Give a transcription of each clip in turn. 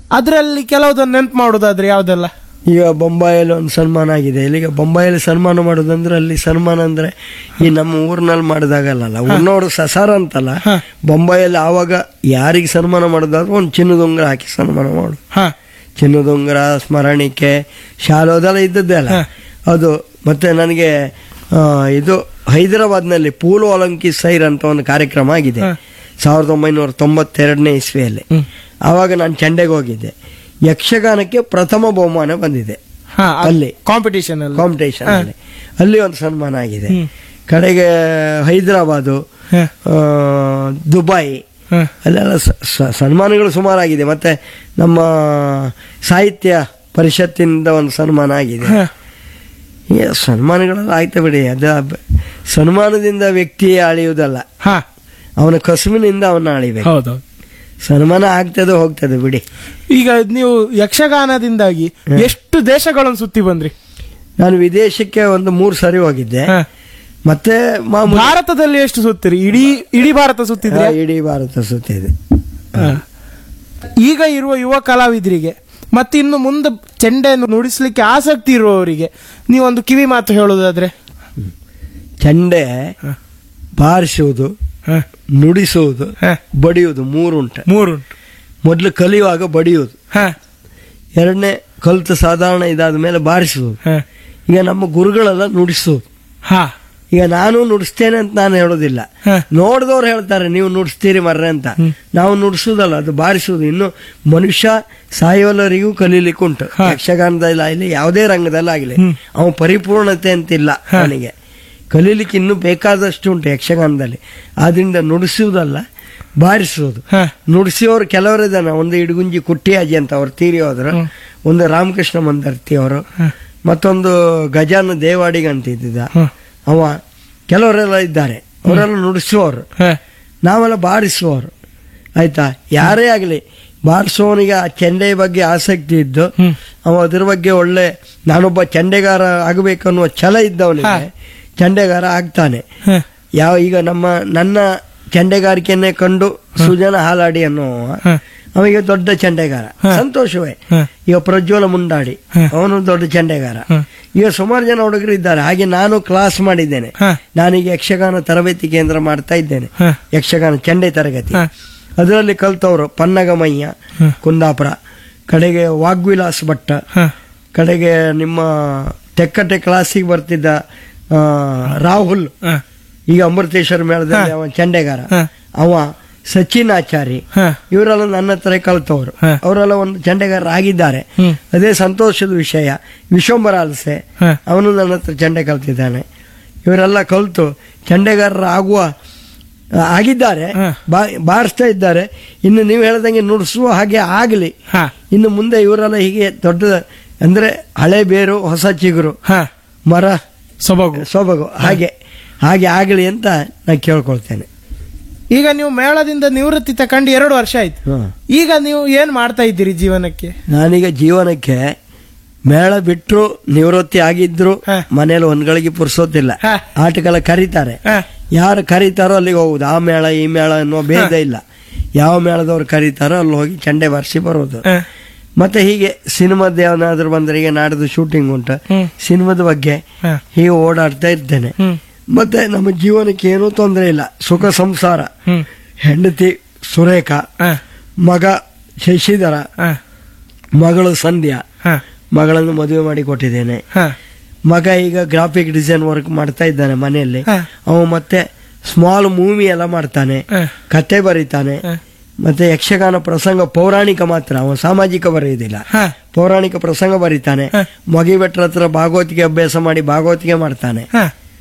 ಅದರಲ್ಲಿ ಕೆಲವುದನ್ನು ನೆನ್ಪು ಮಾಡೋದಾದ್ರೆ ಯಾವ್ದೆಲ್ಲ ಈಗ ಬೊಂಬಾಯಲ್ಲಿ ಒಂದು ಸನ್ಮಾನ ಆಗಿದೆ ಇಲ್ಲಿಗ ಬೊಂಬಾಯಲ್ಲಿ ಸನ್ಮಾನ ಮಾಡೋದಂದ್ರೆ ಅಲ್ಲಿ ಸನ್ಮಾನ ಅಂದ್ರೆ ಈ ನಮ್ಮ ಊರಿನಲ್ಲಿ ಮಾಡಿದಾಗಲ್ಲ ಊರ್ನವ್ರು ಸಸಾರ ಅಂತಲ್ಲ ಬೊಂಬಾಯಲ್ಲಿ ಆವಾಗ ಯಾರಿಗೆ ಸನ್ಮಾನ ಮಾಡೋದಾದ್ರೆ ಒಂದು ಚಿನ್ನದ ಉಂಗುರ ಹಾಕಿ ಸನ್ಮಾನ ಮಾಡು ಹಾ ಚಿನ್ನದ ಉಂಗುರ ಸ್ಮರಣಿಕೆ ಶಾಲು ಅದೆಲ್ಲ ಇದ್ದದ್ದೇ ಅಲ್ಲ ಅದು ಮತ್ತೆ ನನಗೆ ಆ, ಇದು ಹೈದರಾಬಾದ್ನಲ್ಲಿ ಪೂಲು ಒಲಂಕಿ ಸೈರ್ ಅಂತ ಒಂದು ಕಾರ್ಯಕ್ರಮ ಆಗಿದೆ ಸಾವಿರದ ಒಂಬೈನೂರ ತೊಂಬತ್ತೆರಡನೇ ಇಸ್ವಿಯಲ್ಲಿ ಆವಾಗ ನಾನು ಚಂಡೆಗೆ ಹೋಗಿದ್ದೆ ಯಕ್ಷಗಾನಕ್ಕೆ ಪ್ರಥಮ ಬಹುಮಾನ ಬಂದಿದೆ ಹಾ ಅಲ್ಲಿ. ಕಾಂಪಿಟೇಷನ್ ಅಲ್ಲಿ ಕಾಂಪಿಟೇಷನ್ ಅಲ್ಲಿ ಅಲ್ಲಿ ಒಂದು ಸನ್ಮಾನ ಆಗಿದೆ ಕಡೆಗೆ ಹೈದರಾಬಾದು ಹಾ. ಆ, ದುಬೈ ಹಾ. ಅಲ್ಲೆಲ್ಲ ಸ- ಸ- ಸನ್ಮಾನಗಳು ಸುಮಾರಾಗಿದೆ ಮತ್ತೆ ನಮ್ಮ ಸಾಹಿತ್ಯ ಪರಿಷತ್ತಿನಿಂದ ಒಂದು ಸನ್ಮಾನ ಆಗಿದೆ ಹಾ. ಈ ಸನ್ಮಾನಗಳೆಲ್ಲ ಆಯ್ತು ಬಿಡಿ ಅದ ಬ- ಸನ್ಮಾನದಿಂದ ವ್ಯಕ್ತಿಯೇ ಅಳಿಯುವುದಲ್ಲ ಹಾ ಅವನ ಕಸುವಿನಿಂದ ಅವನ್ನ ಅಳಿಬೇಕು ಹೌದೌದು ಸನ್ಮಾನ ಆಗ್ತದೆ ಹೋಗ್ತದೆ ಬಿಡಿ ಈಗ ನೀವು ಯಕ್ಷಗಾನದಿಂದಾಗಿ ಎಷ್ಟು ದೇಶಗಳನ್ನು ಸುತ್ತಿ ಬಂದ್ರಿ ನಾನು ವಿದೇಶಕ್ಕೆ ಒಂದು ಮೂರು ಸರಿ ಹೋಗಿದ್ದೆ ಹಾ. ಮತ್ತೆ ಮಾಮೂಲಿ ಭಾರತದಲ್ಲಿ ಎಷ್ಟು ಸುತ್ತಿರಿ ಇಡೀ ಇಡೀ ಭಾರತ ಸುತ್ತಿದ್ರಿ ಹಾ, ಇಡೀ ಭಾರತ ಸುತ್ತಿದೆ ಈಗ ಇರುವ ಯುವ ಕಲಾವಿದರಿಗೆ ಮತ್ತೆ ಇನ್ನು ಮುಂದೆ ಚೆಂಡೆಯನ್ನು ನುಡಿಸ್ಲಿಕ್ಕೆ ಆಸಕ್ತಿ ಇರುವವರಿಗೆ ನೀವೊಂದು ಕಿವಿ ಮಾತು ಹೇಳೋದಾದ್ರೆ ಚಂಡೆ ಬಾರಿಸುವುದು ಹ, ನುಡಿಸುವುದು ಹ. ಬಡಿಯುವುದು ಮೂರುಂಟು ಮೂರುಂಟು ಮೊದಲು ಕಲಿಯುವಾಗ ಬಡಿಯುವುದು ಹ, ಎರಡನೇ ಕಲಿತು ಸಾಧಾರಣ ಇದಾದ ಮೇಲೆ ಬಾರಿಸುವುದು ಹ, ಈಗ ನಮ್ಮ ಗುರುಗಳೆಲ್ಲ ನುಡಿಸುವುದು ಹ, ಈಗ ನಾನು ನುಡಿಸ್ತೇನೆ ಅಂತ ನಾನು ಹೇಳೋದಿಲ್ಲ ಹ. ನೋಡಿದವ್ರು ಹೇಳ್ತಾರೆ ನೀವು ನುಡಿಸ್ತೀರಿ ಮರ್ರೆ ಅಂತ ನಾವು ನುಡಿಸುವುದಲ್ಲ ಅದು ಬಾರಿಸುವುದು ಇನ್ನು ಮನುಷ್ಯ ಸಾಯೋಲ್ಲರಿಗೂ ಕಲೀಲಿಕ್ಕೆ ಉಂಟು ಯಕ್ಷಗಾನದಲ್ಲಿ ಆಗಲಿ ಯಾವುದೇ ರಂಗದಲ್ಲಿ ಆಗಲಿ ಅವನು ಪರಿಪೂರ್ಣತೆ ಅಂತಿಲ್ಲ ಅವನಿಗೆ ಕಲೀಲಿಕ್ಕೆ ಇನ್ನೂ ಬೇಕಾದಷ್ಟು ಉಂಟು ಯಕ್ಷಗಾನದಲ್ಲಿ ಆದ್ರಿಂದ ನುಡಿಸುವುದಲ್ಲ ಬಾರಿಸುವುದು ಹ. ನುಡಿಸಿಯವರು ಕೆಲವರಿದ್ದಾನೆ ಒಂದು ಇಡಗುಂಜಿ ಕುಟ್ಟಿಯಾಜಿ ಅಂತ ಅವ್ರು ತೀರಿ ಹೋದ್ರು ಒಂದು ರಾಮಕೃಷ್ಣ ಮಂದರ್ತಿ ಅವರು ಮತ್ತೊಂದು ಗಜಾನ ದೇವಾಡಿಗ ಅಂತ ಇದ್ದಿದ್ದ ಅವ ಕೆಲವರೆಲ್ಲ ಇದ್ದಾರೆ ಅವರೆಲ್ಲ ನುಡಿಸುವವರು ಹ, ನಾವೆಲ್ಲ ಬಾರಿಸುವವರು ಆಯ್ತಾ ಯಾರೇ ಆಗಲಿ ಬಾರಿಸುವವನಿಗೆ ಆ ಚೆಂಡೆ ಬಗ್ಗೆ ಆಸಕ್ತಿ ಇದ್ದು ಅವ ಅದ್ರ ಬಗ್ಗೆ ಒಳ್ಳೆ ನಾನೊಬ್ಬ ಚೆಂಡೆಗಾರ ಆಗಬೇಕನ್ನುವ ಛಲ ಇದ್ದವನಿಗೆ ಚೆಂಡೆಗಾರ ಆಗ್ತಾನೆ ಹ, ಯಾವ ಈಗ ನಮ್ಮ ನನ್ನ ಚೆಂಡೆಗಾರಿಕೆಯನ್ನೇ ಕಂಡು ಸುಜನ ಹಾಲಾಡಿ ಅನ್ನುವ ಅವನಿಗೆ ದೊಡ್ಡ ಚೆಂಡೆಗಾರ ಸಂತೋಷವೇ ಹ. ಈಗ ಪ್ರಜ್ವಲ ಮುಂಡಾಡಿ ಅವನು ದೊಡ್ಡ ಚೆಂಡೆಗಾರ ಈಗ ಸುಮಾರು ಜನ ಹುಡುಗರು ಇದ್ದಾರೆ ಹಾಗೆ ನಾನು ಕ್ಲಾಸ್ ಮಾಡಿದ್ದೇನೆ ಹ. ನಾನೀಗ ಯಕ್ಷಗಾನ ತರಬೇತಿ ಕೇಂದ್ರ ಮಾಡ್ತಾ ಇದ್ದೇನೆ ಹ. ಯಕ್ಷಗಾನ ಚೆಂಡೆ ತರಗತಿ ಹ. ಅದರಲ್ಲಿ ಕಲ್ತವರು ಪನ್ನಗಮಯ್ಯ ಕುಂದಾಪುರ ಕಡೆಗೆ ವಾಗ್ವಿಲಾಸ್ ಭಟ್ಟ ಹ, ಕಡೆಗೆ ನಿಮ್ಮ ತೆಕ್ಕಟ್ಟೆ ಕ್ಲಾಸಿಗೆ ಬರ್ತಿದ್ದ ಆ, ರಾಹುಲ್ ಹ, ಈಗ ಅಮೃತೇಶ್ವರ ಮೇಳದಲ್ಲಿ ಅವ ಚೆಂಡೆಗಾರ ಹ. ಅವ ಸಚಿನ್ ಆಚಾರಿ ಹ. ಇವರೆಲ್ಲ ನನ್ನ ಹತ್ರ ಕಲ್ತವರು ಹ. ಅವರೆಲ್ಲ ಒಂದು ಚೆಂಡೆಗಾರ ಆಗಿದ್ದಾರೆ ಹ್ಮ್. ಅದೇ ಸಂತೋಷದ ವಿಷಯ ವಿಶ್ವಂಬರ ಅಲಸೆ ಹ. ಅವನು ನನ್ನ ಹತ್ರ ಚೆಂಡೆ ಕಲ್ತಿದ್ದಾನೆ ಇವರೆಲ್ಲ ಕಲ್ತು ಚೆಂಡೆಗಾರರ ಆಗುವ ಆ, ಆಗಿದ್ದಾರೆ ಹ. ಬಾ- ಬಾರಿಸ್ತಾ ಇದ್ದಾರೆ ಇನ್ನು ನೀವು ಹೇಳ್ದಂಗೆ ನುಡಿಸುವ ಹಾಗೆ ಆಗಲಿ ಹ, ಇನ್ನು ಮುಂದೆ ಇವರೆಲ್ಲ ಹೀಗೆ ದೊಡ್ಡ ಅಂದ್ರೆ ಹಳೆ ಬೇರು ಹೊಸ ಚಿಗುರು ಹ. ಮರ ಸೊಬಗು ಸೊಬಗು ಹಾಗೆ ಹಾಗೆ ಆಗಲಿ ಅಂತ ನಾನು ಕೇಳ್ಕೊಳ್ತೇನೆ ಈಗ ನೀವು ಮೇಳದಿಂದ ನಿವೃತ್ತಿ ತಕೊಂಡು ಎರಡು ವರ್ಷ ಆಯ್ತು ಹ. ಈಗ ನೀವು ಏನ್ ಮಾಡ್ತಾ ಇದ್ದೀರಿ ಜೀವನಕ್ಕೆ ನಾನೀಗ ಜೀವನಕ್ಕೆ ಮೇಳ ಬಿಟ್ಟರು ನಿವೃತ್ತಿ ಆಗಿದ್ರು ಹ. ಮನೇಲಿ ಒಂದ್ಗಳಿಗೆ ಪುರ್ಸೋತಿಲ್ಲ ಹ. ಆಟಗಳ ಕರೀತಾರೆ ಹ, ಯಾರು ಕರೀತಾರೋ ಅಲ್ಲಿಗೆ ಹೋಗುದು ಆ ಮೇಳ ಈ ಮೇಳ ಅನ್ನೋ ಭೇದ ಇಲ್ಲ ಯಾವ ಮೇಳದವ್ರು ಕರೀತಾರೋ ಅಲ್ಲಿ ಹೋಗಿ ಚಂಡೆ ಬಾರಿಸಿ ಬರೋದು ಹ, ಮತ್ತೆ ಹೀಗೆ ಸಿನಿಮಾದ ಯಾವನಾದ್ರೂ ಬಂದ್ರೆ ಈಗ ನಾಡ್ದು ಶೂಟಿಂಗ್ ಉಂಟು ಹ್ಮ್. ಸಿನಿಮಾದ ಬಗ್ಗೆ ಹ, ಹೀಗೆ ಓಡಾಡ್ತಾ ಇದ್ದೇನೆ ಹ್ಮ್, ಮತ್ತೆ ನಮ್ಮ ಜೀವನಕ್ಕೆ ಏನೂ ತೊಂದರೆ ಇಲ್ಲ ಸುಖ ಸಂಸಾರ ಹ್ಮ್, ಹೆಂಡತಿ ಸುರೇಖ ಹ, ಮಗ ಶಶಿಧರ ಹ, ಮಗಳು ಸಂಧ್ಯಾ ಹ, ಮಗಳನ್ನು ಮದುವೆ ಮಾಡಿ ಕೊಟ್ಟಿದ್ದೇನೆ ಹ, ಮಗ ಈಗ ಗ್ರಾಫಿಕ್ ಡಿಸೈನ್ ವರ್ಕ್ ಮಾಡ್ತಾ ಇದ್ದಾನೆ ಮನೆಯಲ್ಲಿ ಹ. ಅವ ಮತ್ತೆ ಸ್ಮಾಲ್ ಮೂವಿ ಎಲ್ಲ ಮಾಡ್ತಾನೆ ಹ, ಕತೆ ಬರೀತಾನೆ ಹ. ಮತ್ತೆ ಯಕ್ಷಗಾನ ಪ್ರಸಂಗ ಪೌರಾಣಿಕ ಮಾತ್ರ ಅವನು ಸಾಮಾಜಿಕ ಬರೆಯುವುದಿಲ್ಲ ಹ, ಪೌರಾಣಿಕ ಪ್ರಸಂಗ ಬರೀತಾನೆ ಹ. ಮಗಿಭಟ್ರ ಹತ್ರ ಭಾಗವತಿಗೆ ಅಭ್ಯಾಸ ಮಾಡಿ ಭಾಗವತಿಗೆ ಮಾಡ್ತಾನೆ ಹ.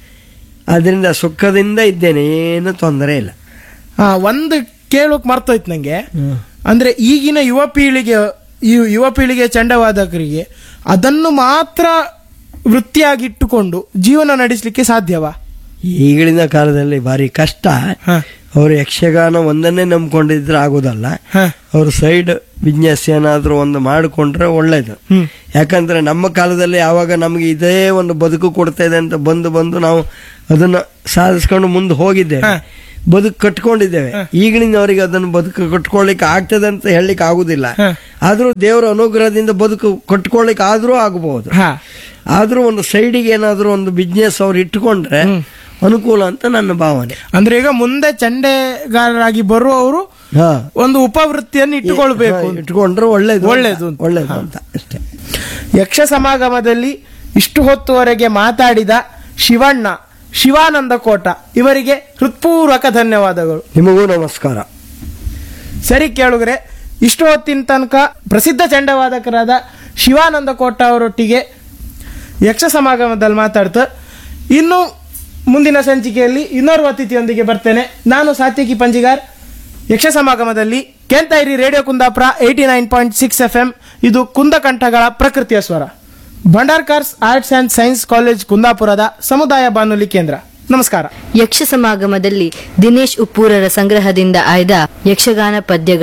ಅದರಿಂದ ಸುಖದಿಂದ ಇದ್ದೇನೆ ಏನು ತೊಂದರೆ ಇಲ್ಲ ಆ, ಒಂದು ಕೇಳೋಕ್ ಮರ್ತೋಯ್ತು ನಂಗೆ ಅಂದ್ರೆ ಈಗಿನ ಯುವ ಪೀಳಿಗೆ ಈ ಯುವ ಪೀಳಿಗೆ ಚಂಡವಾದಕರಿಗೆ ಅದನ್ನು ಮಾತ್ರ ವೃತ್ತಿಯಾಗಿಟ್ಟುಕೊಂಡು ಜೀವನ ನಡೆಸಲಿಕ್ಕೆ ಸಾಧ್ಯವಾ ಈಗಿನ ಕಾಲದಲ್ಲಿ ಭಾರಿ ಕಷ್ಟ ಹ, ಅವರು ಯಕ್ಷಗಾನ ಒಂದನ್ನೇ ನಂಬ್ಕೊಂಡಿದ್ರೆ ಆಗೋದಲ್ಲ ಹ, ಅವರು ಸೈಡ್ ಬಿಸ್ನೆಸ್ ಏನಾದರೂ ಒಂದು ಮಾಡಿಕೊಂಡ್ರೆ ಒಳ್ಳೇದು ಹ್ಮ್, ಯಾಕಂದ್ರೆ ನಮ್ಮ ಕಾಲದಲ್ಲಿ ಯಾವಾಗ ನಮಗೆ ಇದೇ ಒಂದು ಬದುಕು ಕೊಡ್ತಾ ಇದೆ ಅಂತ ಬಂದು ಬಂದು ನಾವು ಅದನ್ನ ಸಾಧಿಸ್ಕೊಂಡು ಮುಂದೆ ಹೋಗಿದ್ದೇವೆ ಹ. ಬದುಕು ಕಟ್ಕೊಂಡಿದ್ದೇವೆ ಈಗಿನವರಿಗೆ ಅದನ್ನು ಬದುಕು ಕಟ್ಕೊಳ್ಳಿಕ್ಕೆ ಆಗ್ತದೆ ಅಂತ ಹೇಳಲಿಕ್ಕೆ ಆಗುದಿಲ್ಲ ಹ. ಆದ್ರೂ ದೇವರ ಅನುಗ್ರಹದಿಂದ ಬದುಕು ಕಟ್ಕೊಳ್ಳಿಕ್ಕೆ ಆದ್ರೂ ಆಗಬಹುದು ಹಾ ಆದ್ರೂ ಒಂದು ಸೈಡಿಗೆ ಏನಾದ್ರೂ ಒಂದು ಬಿಸ್ನೆಸ್ ಅವ್ರು ಇಟ್ಟುಕೊಂಡ್ರೆ ಅನುಕೂಲ ಅಂತ ನನ್ನ ಭಾವನೆ ಅಂದ್ರೆ ಈಗ ಮುಂದೆ ಚಂಡೆಗಾರರಾಗಿ ಬರುವವರು ಹಾ ಒಂದು ಉಪವೃತ್ತಿಯನ್ನು ಇಟ್ಟುಕೊಳ್ಬೇಕು ಹಾ, ಇಟ್ಕೊಂಡ್ರೆ ಒಳ್ಳೇದು ಒಳ್ಳೇದು ಅಂತ. ಒಳ್ಳೇದು ಅಂತ ಅಷ್ಟೇ ಯಕ್ಷ ಸಮಾಗಮದಲ್ಲಿ ಇಷ್ಟು ಹೊತ್ತುವರೆಗೆ ಮಾತಾಡಿದ ಶಿವಣ್ಣ ಶಿವಾನಂದ ಕೋಟ ಇವರಿಗೆ ಹೃತ್ಪೂರ್ವಕ ಧನ್ಯವಾದಗಳು ನಿಮಗೂ ನಮಸ್ಕಾರ ಸರಿ ಕೇಳುಗ್ರೆ ಇಷ್ಟು ಹೊತ್ತಿನ ತನಕ ಪ್ರಸಿದ್ಧ ಚಂಡವಾದಕರಾದ ಶಿವಾನಂದ ಕೋಟ ಅವರೊಟ್ಟಿಗೆ ಯಕ್ಷ ಸಮಾಗಮದಲ್ಲಿ ಮಾತಾಡ್ತ ಇನ್ನು ಮುಂದಿನ ಸಂಚಿಕೆಯಲ್ಲಿ ಇನ್ನೋರ್ವ ಅತಿಥಿಯೊಂದಿಗೆ ಬರ್ತೇನೆ ನಾನು ಸಾತ್ವಿಕಿ ಪಂಜಿಗಾರ್ ಯಕ್ಷ ಸಮಾಗಮದಲ್ಲಿ ಕೇಂತೈರಿ radio Kundapura eighty nine point six F M ಇದು ಕುಂದಕಂಠಗಳ ಪ್ರಕೃತಿಯ ಸ್ವರ Bhandarkars arts and science college ಕುಂದಾಪುರದ ಸಮುದಾಯ ಬಾನುಲಿ ಕೇಂದ್ರ ನಮಸ್ಕಾರ ಯಕ್ಷ ಸಮಾಗಮದಲ್ಲಿ ದಿನೇಶ್ ಉಪ್ಪೂರರ ಸಂಗ್ರಹದಿಂದ ಆಯ್ದ ಯಕ್ಷಗಾನ ಪದ್ಯಗಳು